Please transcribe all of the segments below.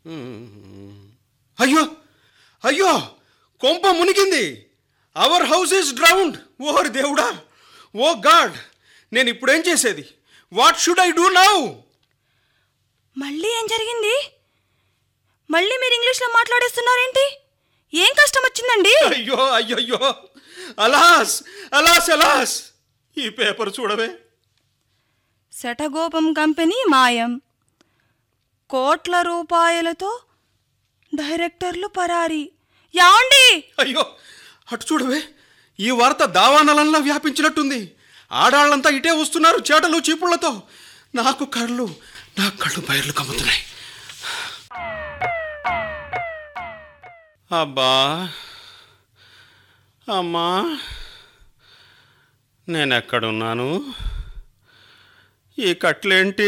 అయ్యో అయ్యో కొంప మునిగింది అవర్ హౌస్ ఇస్ డ్రౌండ్ ఓహర్ దేవుడా ఓ గాడ్ నేను ఇప్పుడేం చేసేది what should I do now మళ్ళీ ఏం జరిగింది మళ్ళీ మీరు ఇంగ్లీష్లో మాట్లాడేస్తున్నారేంటి ఏం కష్టం వచ్చిందండి అయ్యో అయ్యయ్యో అలాస్ అలాస్ అలాస్ ఈ పేపర్ చూడవే శటగోపం కంపెనీ మాయం కోట్ల రూపాయలతో డైరెక్టర్లు పరారి యాండి అయ్యో అటు చూడవే ఈ వార్త దావానలంలా వ్యాపించినట్టుంది ఆడాళ్ళంతా ఇటే వస్తున్నారు చేటలు చీపుళ్లతో నాకు కళ్ళు నా కళ్ళు బయర్లు కమ్ముతున్నాయి అబ్బా అమ్మా నేను ఎక్కడున్నాను ఈ కట్లేంటి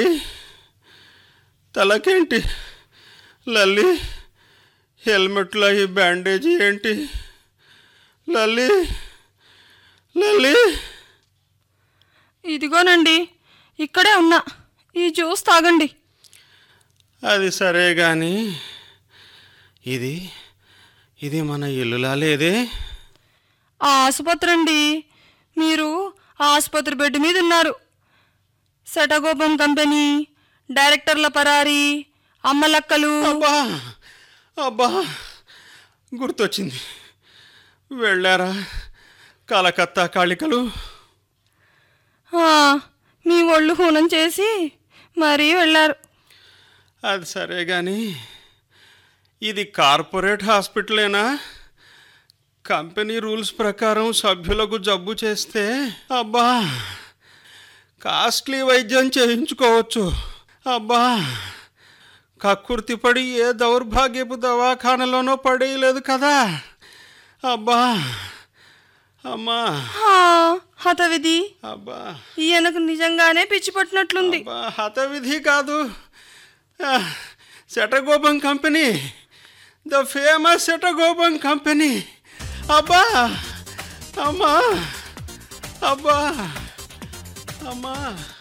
తలకేంటి లల్లి హెల్మెట్లో ఈ బ్యాండేజీ ఏంటి లల్లి లల్లి ఇదిగోనండి ఇక్కడే ఉన్నా ఈ జ్యూస్ తాగండి అది సరే కానీ ఇది ఇది మన ఇల్లులా లేదే ఆ ఆసుపత్రి అండి మీరు ఆ ఆసుపత్రి బెడ్ మీద ఉన్నారు శటగోపం కంపెనీ డైరెక్టర్ల పరారి అమ్మలక్కలు అబ్బా అబ్బా గుర్తొచ్చింది వెళ్ళారా కలకత్తా కాళికలు ఆ, మీ ఒళ్ళు హూనం చేసి మరీ వెళ్ళారు అది సరే కానీ ఇది కార్పొరేట్ హాస్పిటలేనా కంపెనీ రూల్స్ ప్రకారం సభ్యులకు జబ్బు చేస్తే అబ్బా కాస్ట్లీ వైద్యం చేయించుకోవచ్చు అబ్బా కక్కుర్తి పడి ఏ దౌర్భాగ్యపు దవాఖానలోనో పడేయలేదు కదా అబ్బా అమ్మా ఆ, హతవిధి అబ్బా ఈయనకు నిజంగానే పిచ్చి పట్టినట్లుంది అబ్బా, హతవిధి కాదు ఆ, Shatagopam company the famous Shatagopam company అబ్బా అమ్మా అబ్బా అమ్మా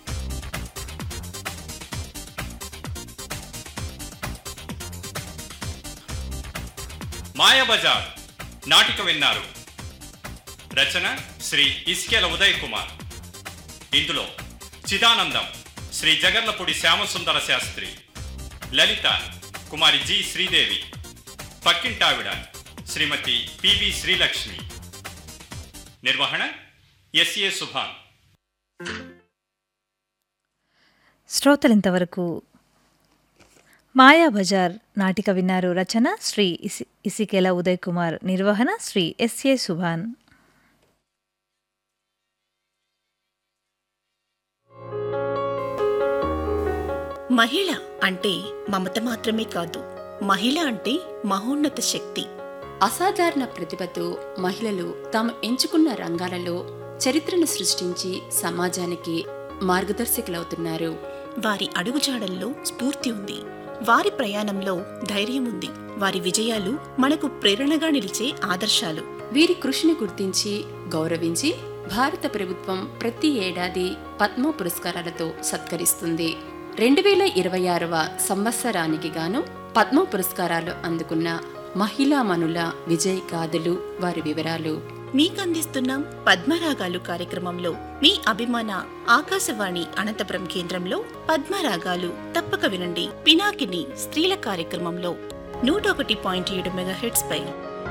మాయాబజార్ నాటిక విన్నారు రచన శ్రీ ఇస్కేల ఉదయ్ కుమార్ ఇందులో చిదానందం శ్రీ జగర్లపూడి శ్యామసుందర శాస్త్రి లలిత కుమారి జి శ్రీదేవి పక్కింటావిడ శ్రీమతి పివి శ్రీలక్ష్మి నిర్వహణ ఎస్ఏ సుభాన్ శ్రోతలింతవరకు మాయాబజార్ నాటిక విన్నారు రచన శ్రీ ఇసి ఇసికేల ఉదయ్ కుమార్ నిర్వహణ శ్రీ ఎస్ఏ సుభాన్ మహిళ అంటే మమత మాత్రమే కాదు మహిళ అంటే మహోన్నత శక్తి అసాధారణ ప్రతిభతో మహిళలు తాము ఎంచుకున్న రంగాలలో చరిత్రను సృష్టించి సమాజానికి మార్గదర్శకులవుతున్నారు వారి అడుగుజాడల్లో స్ఫూర్తి ఉంది వారి ప్రయాణంలో ధైర్యం ఉంది వారి విజయాలు మనకు ప్రేరణగా నిలిచే ఆదర్శాలు వీరి కృషిని గుర్తించి గౌరవించి భారత ప్రభుత్వం ప్రతి ఏడాది పద్మ పురస్కారాలతో సత్కరిస్తుంది రెండు వేల ఇరవై ఆరవ సంవత్సరానికి గాను పద్మ పురస్కారాలు అందుకున్న మహిళామణుల విజయ్ గాథలు వారి వివరాలు మీకందిస్తున్నాం పద్మరాగాలు కార్యక్రమంలో మీ అభిమాన ఆకాశవాణి అనంతపురం కేంద్రంలో పద్మరాగాలు తప్పక వినండి పినాకిని స్త్రీల కార్యక్రమంలో నూట ఒకటి పాయింట్ ఏడు మెగాహెట్స్ పై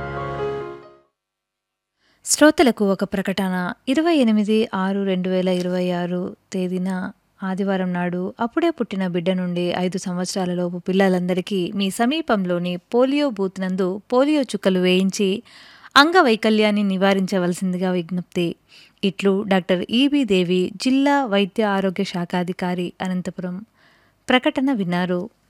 శ్రోతలకు ఒక ప్రకటన ఇరవై ఎనిమిది ఆరు రెండు వేల ఇరవై ఆరు తేదీన ఆదివారం నాడు అప్పుడే పుట్టిన బిడ్డ నుండి ఐదు సంవత్సరాలలోపు పిల్లలందరికీ మీ సమీపంలోని పోలియో బూత్ నందు పోలియో చుక్కలు వేయించి అంగవైకల్యాన్ని నివారించవలసిందిగా విజ్ఞప్తి ఇట్లు డాక్టర్ ఈబి దేవి జిల్లా వైద్య ఆరోగ్య శాఖాధికారి అనంతపురం ప్రకటన విన్నారు